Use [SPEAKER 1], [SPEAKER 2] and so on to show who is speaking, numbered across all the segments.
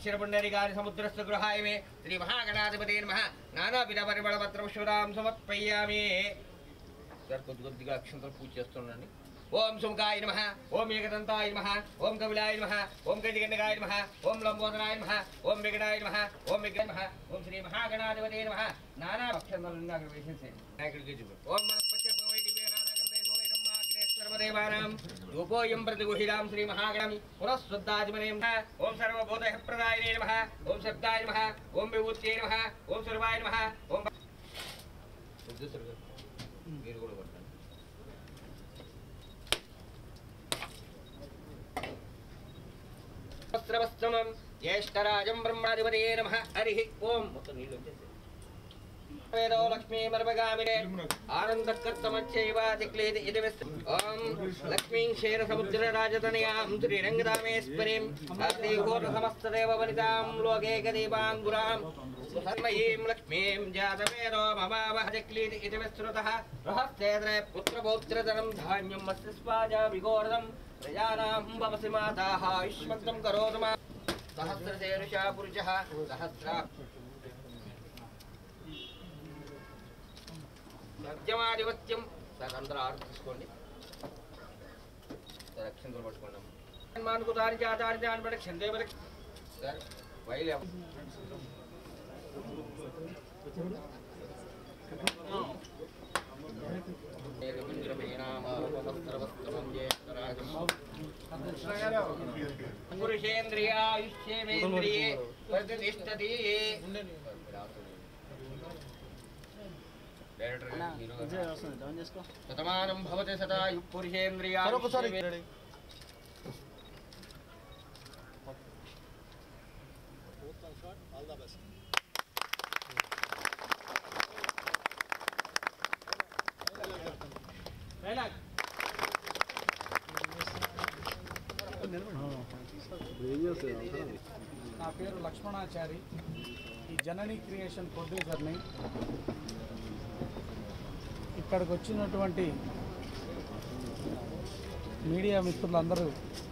[SPEAKER 1] పుండరికాని సముద్రస్థ గృహాయ మే శ్రీ మహాగణాధిపతి నమ నానా విధ పరిమళ పత్రం శురాం సమర్పయ్యామి సార్ కొద్ది కొద్దిగా అక్షంతలు పూజ చేస్తుండండి ఓం సుముఖాయ నమ ఓం ఏకదంతాయ నమ ఓం కపిలాయ నమ ఓం గజగండకాయ నమ ఓం లంబోదరాయ నమ ఓం వికటాయ నమ ఓం విగ్రహ నమ ఓం శ్రీ మహాగణాధిపతి నమ నానా అక్షంతలు అక్కడ వేసేసేయండి నాయకుడికి చూపు ఓం మనస్పత్య భవై దివ్య నానాగంధై సోయరం అగ్నేశ్వరమదేవానాం రూపోయం ప్రతిగుహిరాం శ్రీ మహాగణామి పునఃశుద్ధాధిపనేం ఓం సర్వబోధ ప్రదాయనే నమ ఓం శబ్దాయ నమ ఓం విభూత్యై నమ ఓం సర్వాయ నమ ఓం మీరు కూడా కొట్టండి వస్త్రవస్త్రమం జ్యేష్ఠరాజం బ్రహ్మాధిపతయే నమ హరి ఓం మొత్తం నీళ్ళు వచ్చేసి వేదో లక్ష్మీ మర్మగామినే ఆనందకర్తమచ్చైవాతిక్లేది ఇది విస్తృ ఓం లక్ష్మీం క్షీర సముద్ర రాజతనయాం శ్రీరంగదామేశ్వరీం ఆదిహోర సమస్తదేవ వనితాం లోకే గదీపాంగురాం సన్మయీం లక్ష్మీం జాతవేదో మమావహదిక్లీది ఇది విస్తృతః బృహస్సేద్రే పుత్రపౌత్రధనం ధాన్యం మత్స్య స్వాజా విగోరదం ప్రజానాం భవసి మాతాః ఆయుష్మంతం కరోతు మా సహస్రశేరుషా పురుషः సహస్ర సత్యమాధిపత్యం సార్ అందరూ ఆర్డర్ తీసుకోండి సార్ అక్షంతలు పట్టుకోండి మానుకు దారి జాతారి దాని పడి క్షందే పడి సార్ వైలే పురుషేంద్రియాయుష్యేంద్రియే ప్రతిష్టతి శతమానం భవతి సదాయు పురుషేంద్రియా
[SPEAKER 2] నా పేరు లక్ష్మణాచారి ఈ జనని క్రియేషన్ ప్రొడ్యూసర్ని ఇక్కడికి వచ్చినటువంటి మీడియా మిత్రులందరూ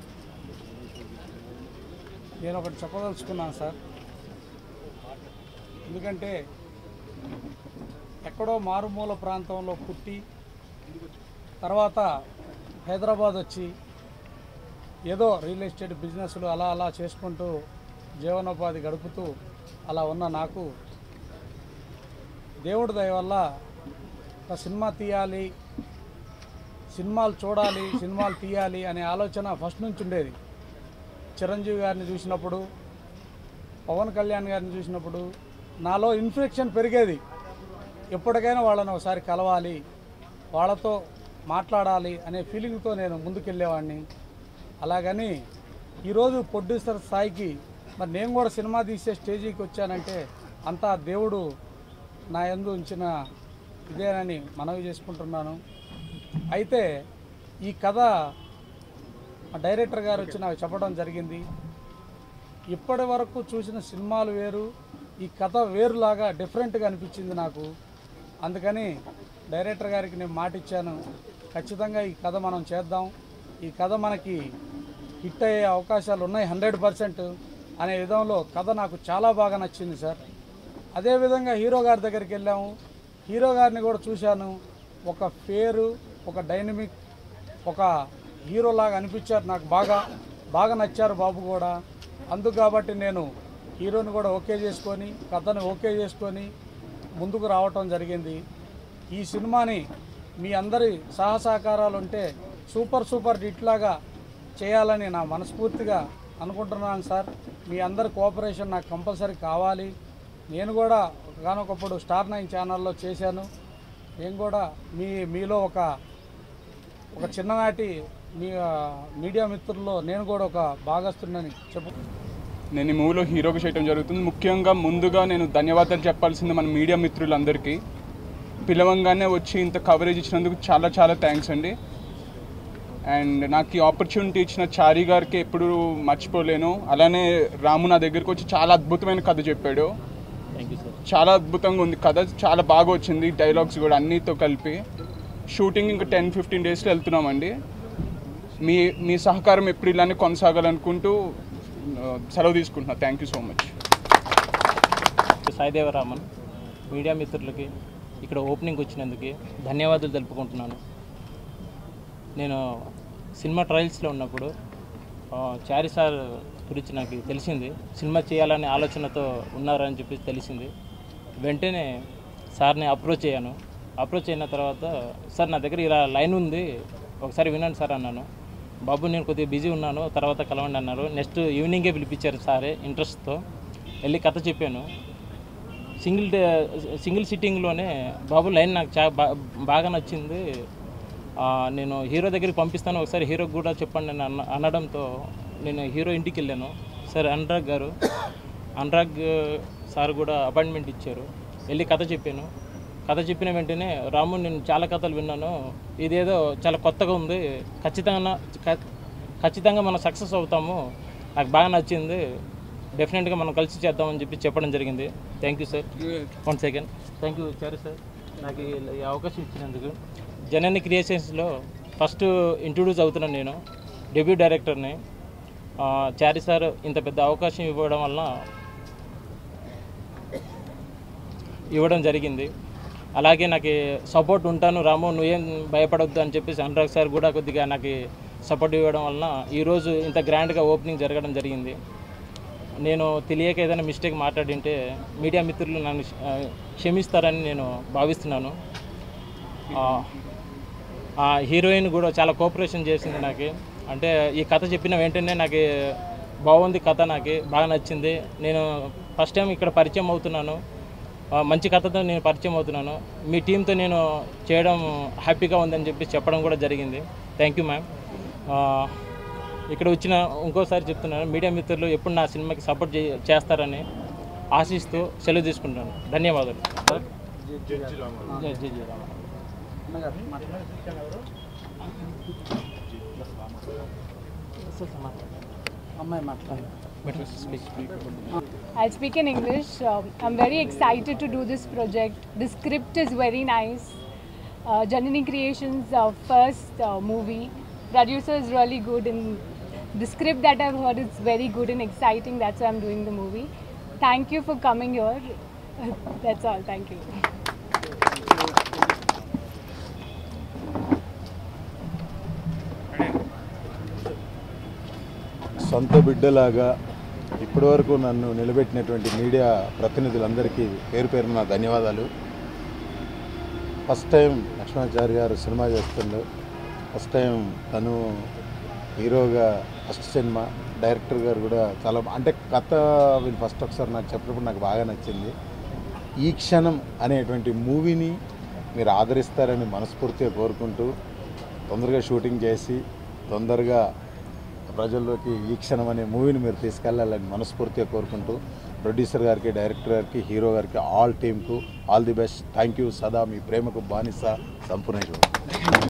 [SPEAKER 2] నేను ఒకటి చెప్పదలుచుకున్నాను సార్ ఎందుకంటే ఎక్కడో మారుమూల ప్రాంతంలో పుట్టి తర్వాత హైదరాబాద్ వచ్చి ఏదో రియల్ ఎస్టేట్ బిజినెస్లు అలా అలా చేసుకుంటూ జీవనోపాధి గడుపుతూ అలా ఉన్న నాకు దేవుడి దయ వల్ల ఒక సినిమా తీయాలి సినిమాలు చూడాలి సినిమాలు తీయాలి అనే ఆలోచన ఫస్ట్ నుంచి ఉండేది చిరంజీవి గారిని చూసినప్పుడు పవన్ కళ్యాణ్ గారిని చూసినప్పుడు నాలో ఇన్ఫెక్షన్ పెరిగేది ఎప్పటికైనా వాళ్ళని ఒకసారి కలవాలి వాళ్ళతో మాట్లాడాలి అనే ఫీలింగ్తో నేను ముందుకెళ్ళేవాడిని అలాగని ఈరోజు ప్రొడ్యూసర్ స్థాయికి మరి నేను కూడా సినిమా తీసే స్టేజీకి వచ్చానంటే అంతా దేవుడు నా యందు ఉంచిన ఇదేనని మనవి చేసుకుంటున్నాను అయితే ఈ కథ మా డైరెక్టర్ గారు వచ్చి నాకు చెప్పడం జరిగింది ఇప్పటి వరకు చూసిన సినిమాలు వేరు ఈ కథ వేరులాగా డిఫరెంట్గా అనిపించింది నాకు అందుకని డైరెక్టర్ గారికి నేను మాట ఇచ్చాను ఖచ్చితంగా ఈ కథ మనం చేద్దాం ఈ కథ మనకి హిట్ అయ్యే అవకాశాలు ఉన్నాయి హండ్రెడ్ పర్సెంట్ అనే విధంలో కథ నాకు చాలా బాగా నచ్చింది సార్ అదేవిధంగా హీరో గారి దగ్గరికి వెళ్ళాము హీరో గారిని కూడా చూశాను ఒక పేరు ఒక డైనమిక్ ఒక హీరోలాగా అనిపించారు నాకు బాగా బాగా నచ్చారు బాబు కూడా అందుకు కాబట్టి నేను హీరోని కూడా ఓకే చేసుకొని కథను ఓకే చేసుకొని ముందుకు రావటం జరిగింది ఈ సినిమాని మీ అందరి సహసహకారాలు ఉంటే సూపర్ సూపర్ హిట్ లాగా చేయాలని నా మనస్ఫూర్తిగా అనుకుంటున్నాను సార్ మీ అందరి కోఆపరేషన్ నాకు కంపల్సరీ కావాలి నేను కూడా ఒకనొకప్పుడు స్టార్ నైన్ ఛానల్లో చేశాను నేను కూడా మీ మీలో ఒక ఒక చిన్ననాటి మీ ఆ, మీడియా మిత్రుల్లో నేను కూడా ఒక భాగస్తున్నని చెప్పు
[SPEAKER 3] నేను ఈ మూవీలో హీరోగా చేయడం జరుగుతుంది ముఖ్యంగా ముందుగా నేను ధన్యవాదాలు చెప్పాల్సింది మన మీడియా మిత్రులందరికీ పిలవంగానే వచ్చి ఇంత కవరేజ్ ఇచ్చినందుకు చాలా చాలా థ్యాంక్స్ అండి అండ్ నాకు ఈ ఆపర్చునిటీ ఇచ్చిన చారి గారికి ఎప్పుడు మర్చిపోలేను అలానే రాము నా దగ్గరికి వచ్చి చాలా అద్భుతమైన కథ చెప్పాడు చాలా అద్భుతంగా ఉంది కథ చాలా బాగా వచ్చింది డైలాగ్స్ కూడా అన్నితో కలిపి షూటింగ్ ఇంకా టెన్ ఫిఫ్టీన్ డేస్లో వెళ్తున్నామండి మీ మీ సహకారం ఎప్పుడు ఇలానే కొనసాగాలనుకుంటూ ఆ, సెలవు తీసుకుంటున్నా thank you so much
[SPEAKER 4] Saidevaraman media మిత్రులకి ఇక్కడ ఓపెనింగ్ వచ్చినందుకు ధన్యవాదాలు తెలుపుకుంటున్నాను నేను సినిమా ట్రయల్స్లో ఉన్నప్పుడు ఆ, చారి సార్ గురించి నాకు తెలిసింది సినిమా చేయాలనే ఆలోచనతో ఉన్నారని చెప్పి తెలిసింది వెంటనే సార్ని అప్రోచ్ అయ్యాను అప్రోచ్ అయిన తర్వాత సార్ నా దగ్గర ఇలా లైన్ ఉంది ఒకసారి వినండి సార్ అన్నాను బాబు నేను కొద్దిగా బిజీ ఉన్నాను తర్వాత కలవండి అన్నారు నెక్స్ట్ ఈవినింగే పిలిపించారు సారే ఇంట్రెస్ట్తో వెళ్ళి కథ చెప్పాను సింగిల్ డే సింగిల్ సిట్టింగ్లోనే బాబు లైన్ నాకు చా బా- బాగా నచ్చింది ఆ, నేను హీరో దగ్గరికి పంపిస్తాను ఒకసారి హీరోకి కూడా చెప్పండి అని అన్న అనడంతో నేను హీరో ఇంటికి వెళ్ళాను సార్ అనురాగ్ గారు అనురాగ్ సార్ కూడా అపాయింట్మెంట్ ఇచ్చారు వెళ్ళి కథ చెప్పాను కథ చెప్పిన వెంటనే రాము నేను చాలా కథలు విన్నాను ఇదేదో చాలా కొత్తగా ఉంది ఖచ్చితంగా ఖ- ఖచ్చితంగా మనం సక్సెస్ అవుతాము నాకు బాగా నచ్చింది డెఫినెట్గా మనం కలిసి చేద్దామని చెప్పి చెప్పడం జరిగింది thank you sir one second thank you Charu sir నాకు ఈ ఈ అవకాశం ఇచ్చినందుకు జనని క్రియేషన్స్లో ఫస్ట్ ఇంట్రొడ్యూస్ అవుతున్నాను నేను డెబ్యూ డైరెక్టర్ని ఆ, చారి సార్ ఇంత పెద్ద అవకాశం ఇవ్వడం వలన ఇవ్వడం జరిగింది అలాగే నాకు సపోర్ట్ ఉంటాను రాము నువ్వేం భయపడొద్దు అని చెప్పేసి అనురాగ్ సార్ కూడా కొద్దిగా నాకు సపోర్ట్ ఇవ్వడం వలన ఈరోజు ఇంత గ్రాండ్గా ఓపెనింగ్ జరగడం జరిగింది నేను తెలియక ఏదైనా మిస్టేక్ మాట్లాడింటే మీడియా మిత్రులు నన్ను ఆ, క్షమిస్తారని నేను భావిస్తున్నాను ఆ, ఆ హీరోయిన్ కూడా చాలా కోఆపరేషన్ చేసింది నాకు అంటే ఈ కథ చెప్పిన వెంటనే నాకు బాగుంది కథ నాకు బాగా నచ్చింది నేను ఫస్ట్ టైం ఇక్కడ పరిచయం అవుతున్నాను ఆ, మంచి కథతో నేను పరిచయం అవుతున్నాను మీ టీంతో నేను చేయడం హ్యాపీగా ఉందని చెప్పి చెప్పడం కూడా జరిగింది థ్యాంక్ యూ మ్యామ్ ఇక్కడ వచ్చిన ఇంకోసారి చెప్తున్నాను మీడియా మిత్రులు ఎప్పుడు నా సినిమాకి సపోర్ట్ చే- చేస్తారని ఆశిస్తూ సెలవు తీసుకుంటాను ధన్యవాదాలు జై జై జై రామ
[SPEAKER 2] అమ్మాయి మాట్లాడు
[SPEAKER 5] I'll speak in English. Um, I'm very excited to do this project. The script is very nice. Uh, Janani Creations' uh, first uh, movie. Producer is really good, and the script that I've heard is very good and exciting. That's why I'm doing the movie. Thank you for coming here. That's all. Thank you.
[SPEAKER 6] సొంత బిడ్డలాగా ఇప్పటివరకు నన్ను నిలబెట్టినటువంటి media ప్రతినిధులందరికీ పేరు పేరు నా ధన్యవాదాలు first time Lakshmanachari గారు cinema చేస్తుండే ఫస్ట్ టైం తను హీరోగా ఫస్ట్ సినిమా డైరెక్టర్ గారు కూడా చాలా బా- అంటే కథ వీళ్ళు ఫస్ట్ ఒకసారి నాకు చెప్పినప్పుడు నాకు బాగా నచ్చింది ఈ క్షణం అనేటువంటి మూవీని మీరు ఆదరిస్తారని మనస్ఫూర్తిగా కోరుకుంటూ తొందరగా షూటింగ్ చేసి తొందరగా ప్రజల్లోకి ఈ క్షణం అనే మూవీని మీరు తీసుకెళ్లాలని మనస్ఫూర్తిగా కోరుకుంటూ ప్రొడ్యూసర్ గారికి డైరెక్టర్ గారికి హీరో గారికి ఆల్ టీంకు all the best thank you సదా మీ ప్రేమకు బానిస సంపూర్ణ